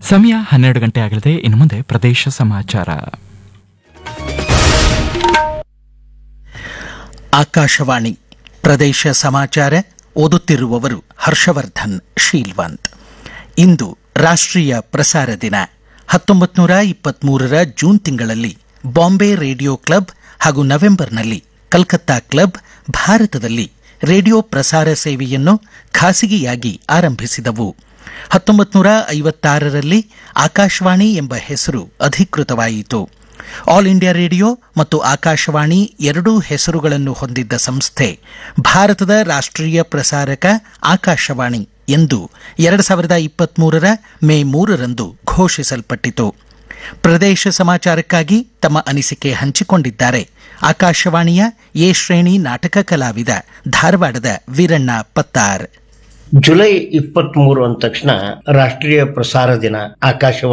ಸಮಯ ಹನ್ನೆರಡು ಗಂಟೆ ಆಗಲಿದೆ ಇನ್ನು ಮುಂದೆ ಪ್ರದೇಶ ಸಮಾಚಾರ ಆಕಾಶವಾಣಿ ಪ್ರದೇಶ ಸಮಾಚಾರ ಓದುತ್ತಿರುವವರು ಹರ್ಷವರ್ಧನ್ ಶೀಲ್ವಂತ್ ಇಂದು ರಾಷ್ಟ್ರೀಯ ಪ್ರಸಾರ ದಿನ ಹತ್ತೊಂಬತ್ತು ನೂರ ಇಪ್ಪತ್ಮೂರರ ಜೂನ್ ತಿಂಗಳಲ್ಲಿ ಬಾಂಬೆ ರೇಡಿಯೋ ಕ್ಲಬ್ ಹಾಗೂ ನವೆಂಬರ್ನಲ್ಲಿ ಕಲ್ಕತ್ತಾ ಕ್ಲಬ್ ಭಾರತದಲ್ಲಿ ರೇಡಿಯೋ ಪ್ರಸಾರ ಸೇವೆಯನ್ನು ಖಾಸಗಿಯಾಗಿ ಆರಂಭಿಸಿದವು ಹತ್ತೊಂಬತ್ತು ನೂರ ಐವತ್ತಾರರಲ್ಲಿ ಆಕಾಶವಾಣಿ ಎಂಬ ಹೆಸರು ಅಧಿಕೃತವಾಯಿತು ಆಲ್ ಇಂಡಿಯಾ ರೇಡಿಯೋ ಮತ್ತು ಆಕಾಶವಾಣಿ ಎರಡೂ ಹೆಸರುಗಳನ್ನು ಹೊಂದಿದ್ದ ಸಂಸ್ಥೆ ಭಾರತದ ರಾಷ್ಟ್ರೀಯ ಪ್ರಸಾರಕ ಆಕಾಶವಾಣಿ ಎಂದು ಎರಡು ಸಾವಿರದ ಇಪ್ಪತ್ಮೂರರ ಮೇ ಮೂರರಂದು ಘೋಷಿಸಲ್ಪಟ್ಟಿತು ಪ್ರದೇಶ ಸಮಾಚಾರಕ್ಕಾಗಿ ತಮ್ಮ ಅನಿಸಿಕೆ ಹಂಚಿಕೊಂಡಿದ್ದಾರೆ ಆಕಾಶವಾಣಿಯ ಎ ಶ್ರೇಣಿ ನಾಟಕ ಕಲಾವಿದ ಧಾರವಾಡದ ವೀರಣ್ಣ ಪತ್ತಾರ್ ಜುಲೈ ಇಪ್ಪತ್ತ್ ಮೂರು ಅಂದ ತಕ್ಷಣ ರಾಷ್ಟ್ರೀಯ ಪ್ರಸಾರ ದಿನ ಆಕಾಶವಾಣಿ